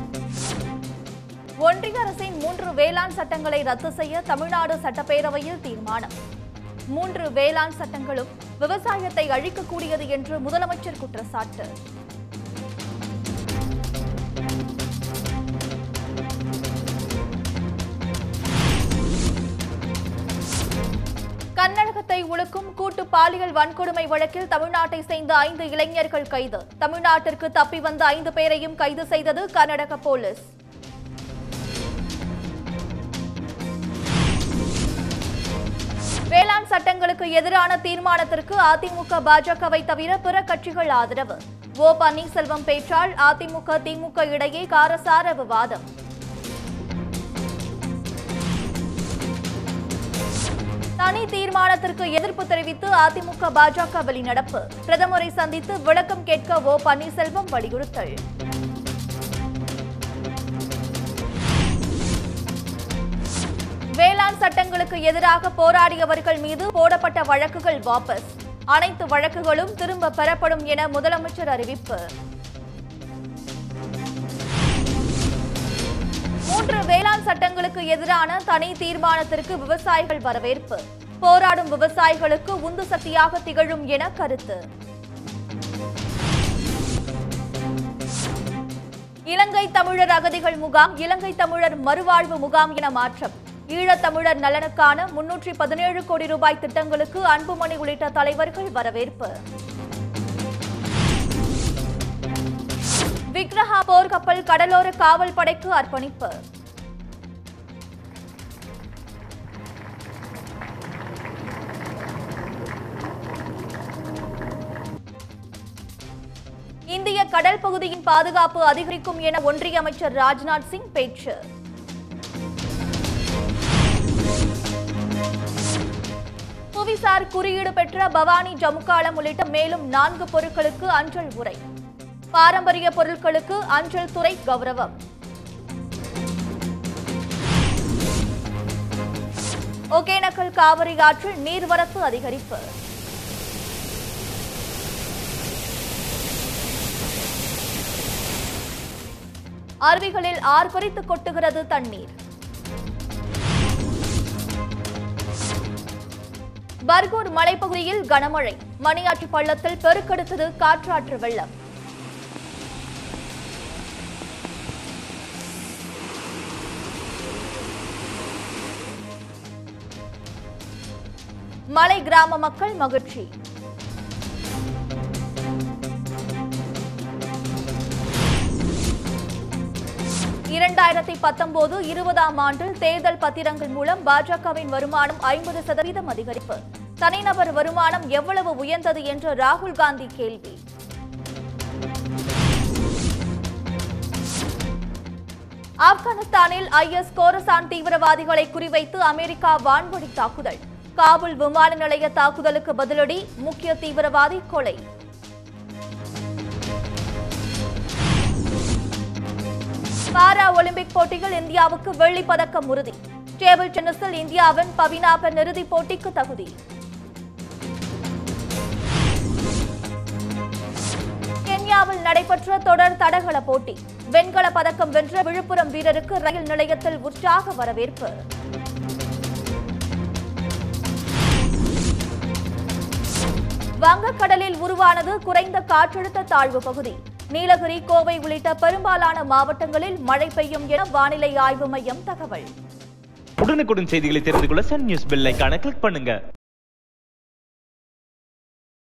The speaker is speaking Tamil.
ஒன்றிய அரசின் மூன்று வேளாண் சட்டங்களை ரத்து செய்ய தமிழ்நாடு சட்டப்பேரவையில் தீர்மானம் மூன்று வேளாண் சட்டங்களும் விவசாயத்தை அழிக்கக்கூடியது என்று முதலமைச்சர் குற்றச்சாட்டு கர்நாடகத்தை உழுக்கும் கூட்டு பாலியல் வன்கொடுமை வழக்கில் தமிழ்நாட்டை சேர்ந்த ஐந்து இளைஞர்கள் கைது தமிழ்நாட்டிற்கு தப்பி வந்த ஐந்து பேரையும் கைது செய்தது கர்நாடக போலீஸ் வேளாண் சட்டங்களுக்கு எதிரான தீர்மானத்திற்கு அதிமுக பாஜகவை தவிர பிற கட்சிகள் ஆதரவு ஓ பன்னீர்செல்வம் பேச்சால் அதிமுக திமுக இடையே காரசார விவாதம் தனி தீர்மானத்திற்கு எதிர்ப்பு தெரிவித்து அதிமுக பாஜக வெளிநடப்பு பிரதமரை சந்தித்து விளக்கம் கேட்க ஓ பன்னீர்செல்வம் வலியுறுத்தல் வேளாண் சட்டங்களுக்கு எதிராக போராடியவர்கள் மீது போடப்பட்ட வழக்குகள் வாபஸ் அனைத்து வழக்குகளும் திரும்ப பெறப்படும் என முதலமைச்சர் அறிவிப்பு மூன்று வேளாண் சட்டங்களுக்கு எதிரான தனி தீர்மானத்திற்கு விவசாயிகள் வரவேற்பு போராடும் விவசாயிகளுக்கு உந்து சக்தியாக திகழும் என கருத்து இலங்கை தமிழர் அகதிகள் முகாம் இலங்கை தமிழர் மறுவாழ்வு முகாம் என மாற்றம் ஈழத்தமிழர் நலனுக்கான முன்னூற்றி பதினேழு கோடி ரூபாய் திட்டங்களுக்கு அன்புமணி உள்ளிட்ட தலைவர்கள் வரவேற்பு விக்ரஹா போர்க்கப்பல் கடலோர காவல் படைக்கு அர்ப்பணிப்பு இந்திய கடல் பகுதியின் பாதுகாப்பு அதிகரிக்கும் என ஒன்றிய அமைச்சர் ராஜ்நாத் சிங் பேச்சு புவிசார் குறியீடு பெற்ற பவானி ஜமுக்காலம் உள்ளிட்ட மேலும் நான்கு பொருட்களுக்கு அஞ்சல் உரை பாரம்பரிய பொருட்களுக்கு அஞ்சல் துறை கௌரவம் ஒகேனக்கல் காவிரி ஆற்றில் நீர்வரத்து அதிகரிப்பு அருவிகளில் ஆர்ப்பரித்து கொட்டுகிறது தண்ணீர் பர்கூர் மலைப்பகுதியில் கனமழை மணியாற்று பள்ளத்தில் பெருக்கெடுத்தது காற்றாற்று வெள்ளம் மலை கிராம மக்கள் மகிழ்ச்சி இரண்டாயிரத்தி பத்தொன்பது இருபதாம் ஆண்டில் தேர்தல் பத்திரங்கள் மூலம் பாஜகவின் வருமானம் ஐம்பது சதவீதம் அதிகரிப்பு தனிநபர் வருமானம் எவ்வளவு உயர்ந்தது என்று ராகுல் காந்தி கேள்வி ஆப்கானிஸ்தானில் ஐஎஸ் கோரசான் தீவிரவாதிகளை குறிவைத்து அமெரிக்கா வான்வழி தாக்குதல் காபுல் விமான நிலைய தாக்குதலுக்கு பதிலடி முக்கிய தீவிரவாதி கொலை பாரா ஒலிம்பிக் போட்டியில் இந்தியாவுக்கு வெள்ளிப் பதக்கம் உறுதி டேபிள் டென்னிஸில் இந்தியாவின் பவினா பெண் இறுதிப் போட்டிக்கு தகுதி கென்யாவில் நடைபெற்ற தொடர் தடகள போட்டி வெண்கல பதக்கம் வென்ற விழுப்புரம் வீரருக்கு ரயில் நிலையத்தில் உற்சாக வரவேற்பு வங்கக்கடலில் உருவானது குறைந்த காற்றழுத்த தாழ்வு பகுதி நீலகிரி கோவை உள்ளிட்ட பெரும்பாலான மாவட்டங்களில் மழை பெய்யும் என வானிலை ஆய்வு மையம் தகவல் உடனுக்குடன் செய்திகளை தெரிந்து கொள்ள சன் நியூஸ் பெல் ஐகானை கிளிக் பண்ணுங்க